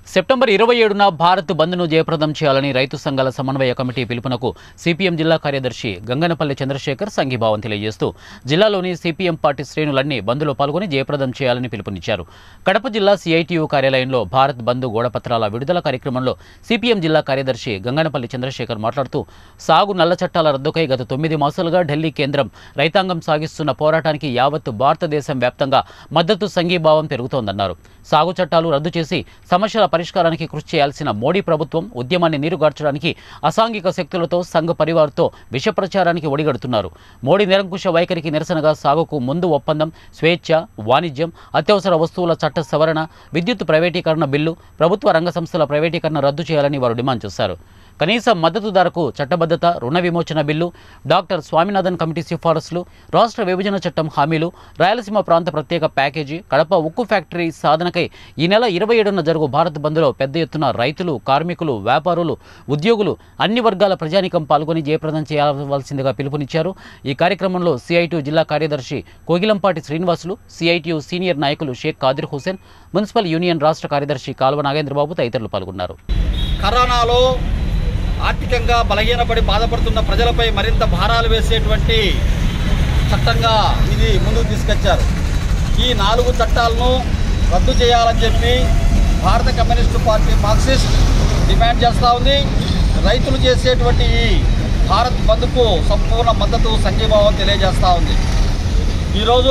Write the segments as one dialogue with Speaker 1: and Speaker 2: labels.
Speaker 1: September ఇరవై ఏడున భారత్ బంద్ను జయప్రదం చేయాలని రైతు సంఘాల సమన్వయ కమిటీ పిలుపునకు సిపిఎం జిల్లా కార్యదర్శి గంగనపల్లి చంద్రశేఖర్ సంఘీభావం తెలియజేస్తూ జిల్లాలోని సిపిఎం పార్టీ శ్రేణులన్నీ బంద్లో పాల్గొని జయప్రదం చేయాలని పిలుపునిచ్చారు కడప జిల్లా సిఐటియు కార్యాలయంలో భారత్ బంద్ గోడపత్రాల విడుదల కార్యక్రమంలో సిపిఎం జిల్లా కార్యదర్శి గంగనపల్లి చంద్రశేఖర్ మాట్లాడుతూ సాగు నల్ల చట్టాల రద్దుకై గత తొమ్మిది మాసాలుగా ఢిల్లీ కేంద్రం రైతాంగం సాగిస్తున్న పోరాటానికి యావత్ భారతదేశం వ్యాప్తంగా మద్దతు సంఘీభావం పెరుగుతోందన్నారు సాగు చట్టాలు రద్దు చేసి సమస్యల పరిష్కారానికి కృషి చేయాల్సిన మోడీ ప్రభుత్వం ఉద్యమాన్ని నీరుగార్చడానికి అసాంఘిక శక్తులతో సంఘ పరివార్తో విష ప్రచారానికి ఒడిగడుతున్నారు మోడీ నిరంకుశ వైఖరికి నిరసనగా సాగుకు ముందు ఒప్పందం స్వేచ్ఛ వాణిజ్యం అత్యవసర వస్తువుల చట్ట సవరణ విద్యుత్ ప్రైవేటీకరణ బిల్లు ప్రభుత్వ రంగ సంస్థల ప్రైవేటీకరణ రద్దు చేయాలని వారు డిమాండ్ చేశారు కనీస మద్దతు ధరకు చట్టబద్ధత రుణ విమోచన బిల్లు డాక్టర్ స్వామినాథన్ కమిటీ సిఫారసులు రాష్ట్ర విభజన చట్టం హామీలు రాయలసీమ ప్రాంత ప్రత్యేక ప్యాకేజీ కడప ఉక్కు ఫ్యాక్టరీ సాధనకై ఈ నెల ఇరవై ఏడున జరుగు భారత్ బంద్లో పెద్ద ఎత్తున రైతులు కార్మికులు వ్యాపారులు ఉద్యోగులు అన్ని వర్గాల ప్రజానీకం పాల్గొని జయప్రదం చేయవలసిందిగా పిలుపునిచ్చారు ఈ కార్యక్రమంలో సిఐటియు జిల్లా కార్యదర్శి కోగిలంపాటి శ్రీనివాసులు సిఐటియు సీనియర్ నాయకులు షేక్ కాదిర్ హుసేన్ మున్సిపల్ యూనియన్ రాష్ట్ర కార్యదర్శి కాల్వ నాగేంద్రబాబు తదితరులు పాల్గొన్నారు
Speaker 2: కరోనాలో ఆర్థికంగా బలహీనపడి బాధపడుతున్న ప్రజలపై మరింత భారాలు వేసేటువంటి చట్టంగా ఇది ముందుకు తీసుకొచ్చారు ఈ నాలుగు చట్టాలను రద్దు చేయాలని చెప్పి భారత కమ్యూనిస్టు పార్టీ మార్క్సిస్ట్ డిమాండ్ చేస్తూ ఉంది రైతులు చేసేటువంటి ఈ భారత్ బంద్కు సంపూర్ణ మద్దతు సంఘీభావం తెలియజేస్తూ ఉంది ఈరోజు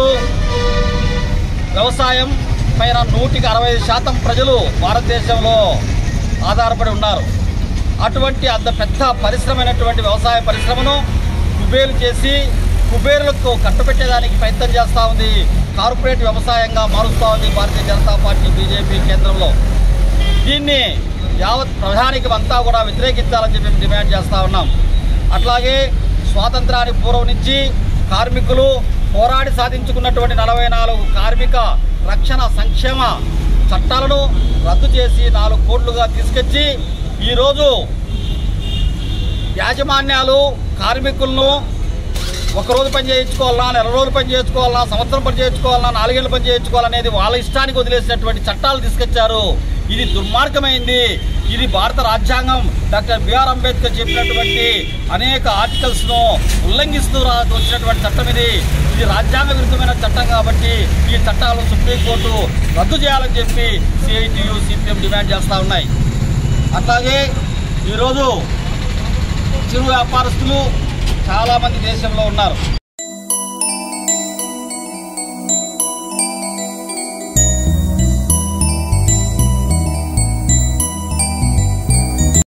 Speaker 2: వ్యవసాయం పైన నూటికి అరవై శాతం ప్రజలు భారతదేశంలో ఆధారపడి ఉన్నారు అటువంటి అంత పెద్ద పరిశ్రమైనటువంటి వ్యవసాయ పరిశ్రమను కుబేలు చేసి కుబేరులకు కట్టుబెట్టేదానికి ప్రయత్నం చేస్తూ ఉంది కార్పొరేట్ వ్యవసాయంగా మారుస్తూ ఉంది భారతీయ జనతా పార్టీ బీజేపీ కేంద్రంలో దీన్ని యావత్ ప్రధానికి అంతా కూడా వ్యతిరేకించాలని చెప్పి మేము డిమాండ్ చేస్తూ ఉన్నాం అట్లాగే స్వాతంత్రానికి పూర్వం నుంచి కార్మికులు పోరాడి సాధించుకున్నటువంటి నలభై నాలుగు కార్మిక రక్షణ సంక్షేమ చట్టాలను రద్దు చేసి నాలుగు కోట్లుగా తీసుకొచ్చి ఈరోజు యాజమాన్యాలు కార్మికులను ఒక రోజు పని చేయించుకోవాలన్నా నెల రోజులు పని చేయించుకోవాలన్నా సంవత్సరం పని చేయించుకోవాలన్నా నాలుగేళ్ళు పని చేయించుకోవాలనేది వాళ్ళ ఇష్టానికి వదిలేసినటువంటి చట్టాలు తీసుకొచ్చారు ఇది దుర్మార్గమైంది ఇది భారత రాజ్యాంగం డాక్టర్ బిఆర్ అంబేద్కర్ చెప్పినటువంటి అనేక ఆర్టికల్స్ను ఉల్లంఘిస్తూ రా వచ్చినటువంటి చట్టం ఇది ఇది రాజ్యాంగ విరుద్ధమైన చట్టం కాబట్టి ఈ చట్టాలను సుప్రీంకోర్టు రద్దు చేయాలని చెప్పి సిఐటియు సిపిఎం డిమాండ్ చేస్తూ ఉన్నాయి అట్లాగే ఈరోజు చిరు వ్యాపారస్తులు చాలామంది దేశంలో ఉన్నారు